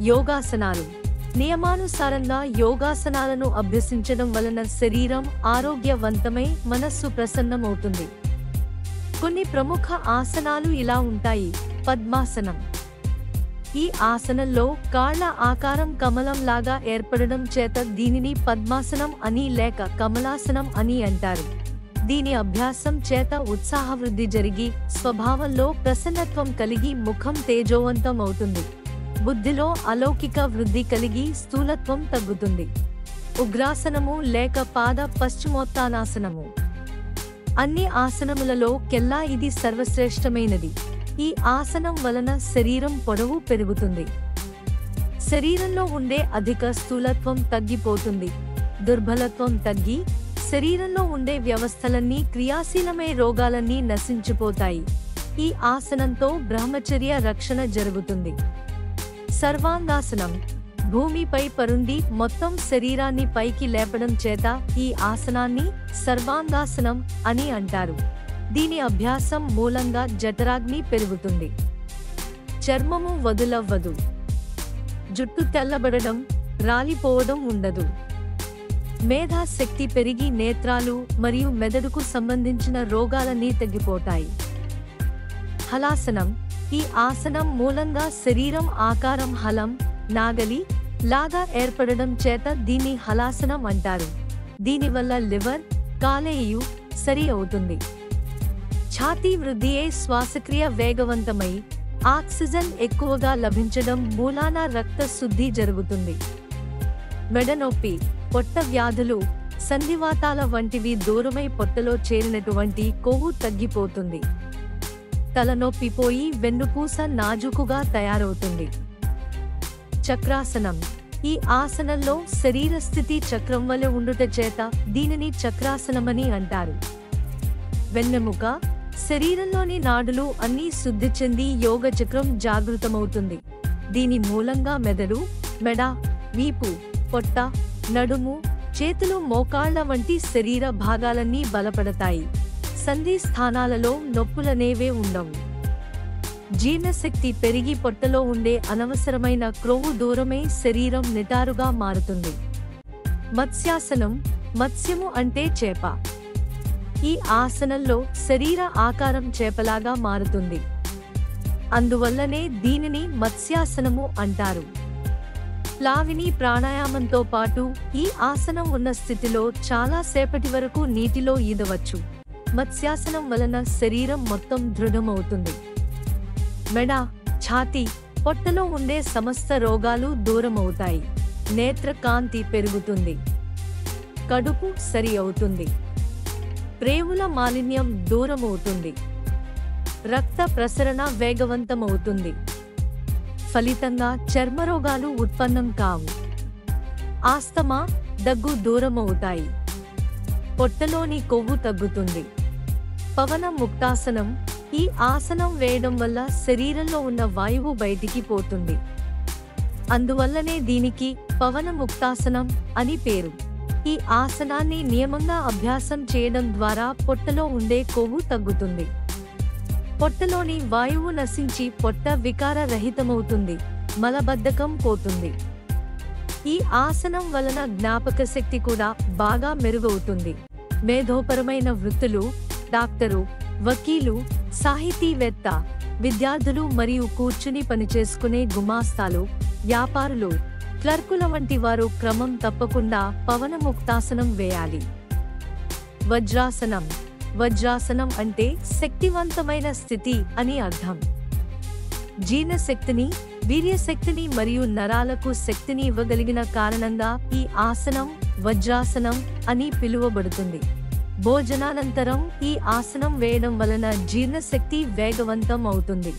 యోగాసనాలు నియమానుసారంగా యోగాసనాలను అభ్యసించడం వలన శరీరం ఆరోగ్యవంతమై మనస్సు ప్రసన్నమవుతుంది కొన్ని ప్రముఖ ఆసనాలు ఇలా ఉంటాయి పద్మాసనం ఈ ఆసనంలో కాళ్ల ఆకారం కమలం లాగా ఏర్పడడం చేత దీనిని పద్మాసనం అని లేక కమలాసనం అని అంటారు దీని అభ్యాసం చేత ఉత్సాహవృద్ధి జరిగి స్వభావంలో ప్రసన్నత్వం కలిగి ముఖం తేజోవంతం అవుతుంది బుద్ధిలో అలౌకిక వృద్ధి కలిగి స్థూలత్వం తగ్గుతుంది ఉగ్రాసనము లేక పాద పశ్చిమోత్తానాసనము అన్ని ఆసనములలో కెల్లా ఇది సర్వశ్రేష్టమైనది ఈ ఆసనం వలన శరీరం పొడవు పెరుగుతుంది శరీరంలో ఉండే అధిక స్థూలత్వం తగ్గిపోతుంది దుర్బలత్వం తగ్గి శరీరంలో ఉండే వ్యవస్థలన్నీ క్రియాశీలమై రోగాలన్నీ నశించిపోతాయి ఈ ఆసనంతో బ్రహ్మచర్య రక్షణ జరుగుతుంది సర్వాంగాసనం భూమిపై పరుండి మొత్తం శరీరాన్ని పైకి లేపడం చేత ఈ ఆసనాన్ని సర్వాంగాసనం అని అంటారు దీని అభ్యాసం మూలంగా జఠరాగ్ని పెరుగుతుంది చర్మము వదులవ్వదు జుట్టు తెల్లబడడం రాలిపోవడం ఉండదు మేధాశక్తి పెరిగి నేత్రాలు మరియు మెదడుకు సంబంధించిన రోగాలన్నీ తగ్గిపోతాయి హలాసనం ఈ ఆసనం మూలంగా శరీరం ఆకారం హలం నాగలి లాగా ఏర్పడడం చేత దీన్ని హలాసనం అంటారు దీనివల్ల లివర్ కాలేయు సరి అవుతుంది ఛాతీ వృద్ధియే శ్వాసక్రియ వేగవంతమై ఆక్సిజన్ ఎక్కువగా లభించడం మూలాన రక్త శుద్ధి జరుగుతుంది మెడనొప్పి పొట్ట వ్యాధులు సంధివాతాల వంటివి దూరమై పొట్టలో చేరినటువంటి కొవ్వు తగ్గిపోతుంది తలనొప్పి పోయి వెన్నుపూస నాజుకుగా తయారవుతుంది చక్రాసనం ఈ ఆసనంలో శరీర స్థితి చక్రం వలె ఉండుట చేత దీనిని చక్రాసనమని అంటారు వెన్నెముక శరీరంలోని నాడులు అన్నీ శుద్ధి చెంది యోగ చక్రం జాగృతమవుతుంది దీని మూలంగా మెదడు మెడ వీపు పొట్ట నడుము చేతులు మోకాళ్ల వంటి శరీర భాగాలన్నీ బలపడతాయి సంధి స్థానాలలో నొప్పులనేవే ఉండవు జీర్ణశక్తి పెరిగి పొట్టలో ఉండే అనవసరమైన క్రొవ్వు దూరమై శరీరం నిటారుగా మారుతుంది మత్స్యాసనం మత్స్యము అంటే చేప ఈ ఆసనంలో శరీర ఆకారం చేపలాగా మారుతుంది అందువల్లనే దీనిని మత్స్యాసనము అంటారు ప్లావిని ప్రాణాయామంతో పాటు ఈ ఆసనం ఉన్న స్థితిలో చాలా సేపటి వరకు నీటిలో ఈదవచ్చు మత్స్యాసనం వలన శరీరం మొత్తం దృఢమవుతుంది మెడ ఛాతీ పొట్టలో ఉండే సమస్త రోగాలు దూరమవుతాయి నేత్రకాంతి పెరుగుతుంది కడుపు సరి అవుతుంది ప్రేవుల మాలిన్యం దూరమవుతుంది రక్త ప్రసరణ వేగవంతమవుతుంది ఫలితంగా చర్మరోగాలు ఉత్పన్నం కావు ఆస్తమా దగ్గు దూరమవుతాయి పొట్టలోని కొవ్వు తగ్గుతుంది పవన ముక్తాసనం ఈ ఆసనం వేయడం వల్ల శరీరంలో ఉన్న వాయువు బయటికి పోతుంది అందువల్లనే దీనికి పవన ముక్తాసనం అని పేరు ఈ ఆసనాన్ని నియమంగా అభ్యాసం చేయడం ద్వారా పొట్టలో ఉండే కొవ్వు తగ్గుతుంది పొట్టలోని వాయువు నశించి పొట్ట వికార రహితమవుతుంది మలబద్ధకం పోతుంది ఈ ఆసనం వలన జ్ఞాపక శక్తి కూడా బాగా మెరుగవుతుంది మేధోపరమైన వృత్తులు డాక్టరు వకీలు సాహితీవేత్త విద్యార్థులు మరియు కూర్చుని పనిచేసుకునే గుమాస్తాలు వ్యాపారులు క్లర్కుల వంటి వారు క్రమం తప్పకుండా పవనముక్తాసనం వేయాలి వజ్రాసనం వజ్రాసనం అంటే శక్తివంతమైన స్థితి అని అర్థం జీర్ణశక్తిని వీర్యశక్తిని మరియు నరాలకు శక్తిని ఇవ్వగలిగిన కారణంగా ఈ ఆసనం వజ్రాసనం అని పిలువబడుతుంది భోజనానంతరం ఈ ఆసనం వేయడం వలన జీర్ణశక్తి వేగవంతం అవుతుంది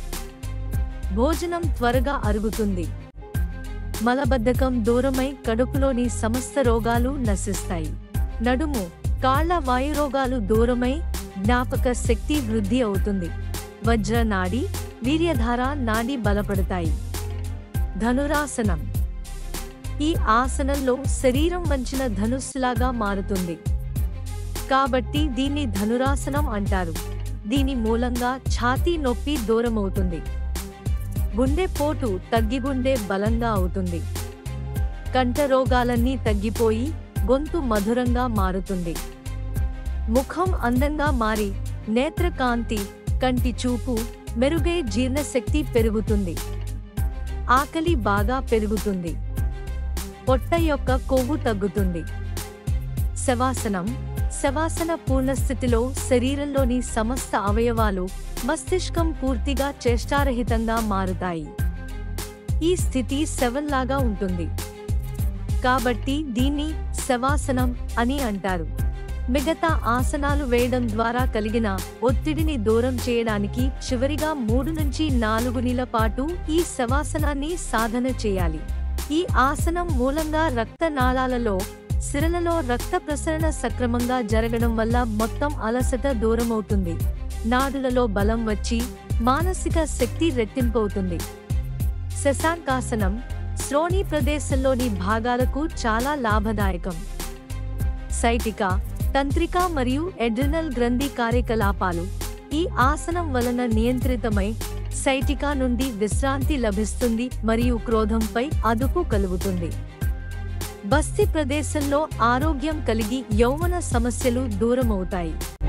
భోజనం త్వరగా అరుగుతుంది మలబద్ధకం దూరమై కడుపులోని సమస్త రోగాలు నశిస్తాయి నడుము కాళ్ల వాయురోగాలు దూరమై జ్ఞాపక శక్తి వృద్ధి అవుతుంది వజ్ర నాడి వీర్యధార నాడి బలపడతాయి ధనురాసనం ఈ ఆసనంలో శరీరం వంచిన ధనుస్సులాగా మారుతుంది కాబట్టి దీన్ని ధనురాసనం అంటారు దీని మూలంగా ఛాతీ నొప్పి దూరమవుతుంది గుండె పోటు తగ్గి గుండె బలంగా అవుతుంది కంఠ రోగాలన్నీ తగ్గిపోయి గొంతు మధురంగా మారుతుంది ముఖం అందంగా మారి నేత్రకాంతి కంటి చూపు మెరుగై జీర్ణశక్తి పెరుగుతుంది ఆకలి బాగా పెరుగుతుంది పొట్ట యొక్క కొవ్వు తగ్గుతుంది శవాసనం శవాసన పూర్ణస్థితిలో శరీరంలోని సమస్త అవయవాలు మస్తిష్కం పూర్తిగా చేష్టారహితంగా మారుతాయి ఈ స్థితి శవంలాగా ఉంటుంది కాబట్టి దీన్ని శవాసనం అని అంటారు మిగతా ఆసనాలు వేయడం ద్వారా కలిగిన ఒత్తిడిని దూరం చేయడానికి చివరిగా మూడు నుంచి నాలుగు నెలల పాటు ఈ శవాసనాన్ని సాధన చేయాలి ఈ ఆసనం మూలంగా రక్త నాళాలలో సిరలలో రక్త ప్రసరణ సక్రమంగా జరగడం వల్ల మొత్తం అలసట దూరమవుతుంది నాడులలో బలం వచ్చి మానసిక శక్తి రెట్టింపవుతుంది శశాంకాసనం శ్రోణి ప్రదేశంలోని భాగాలకు చాలా లాభదాయకం సైటిక తంత్రిక మరియు ఎడ్రినల్ గ్రంథి కార్యకలాపాలు ఈ ఆసనం వలన నియంత్రితమై సైటికా నుండి విశ్రాంతి లభిస్తుంది మరియు క్రోధంపై అదుపు కలుగుతుంది బస్తి ప్రదేశంలో ఆరోగ్యం కలిగి యౌవన సమస్యలు దూరమవుతాయి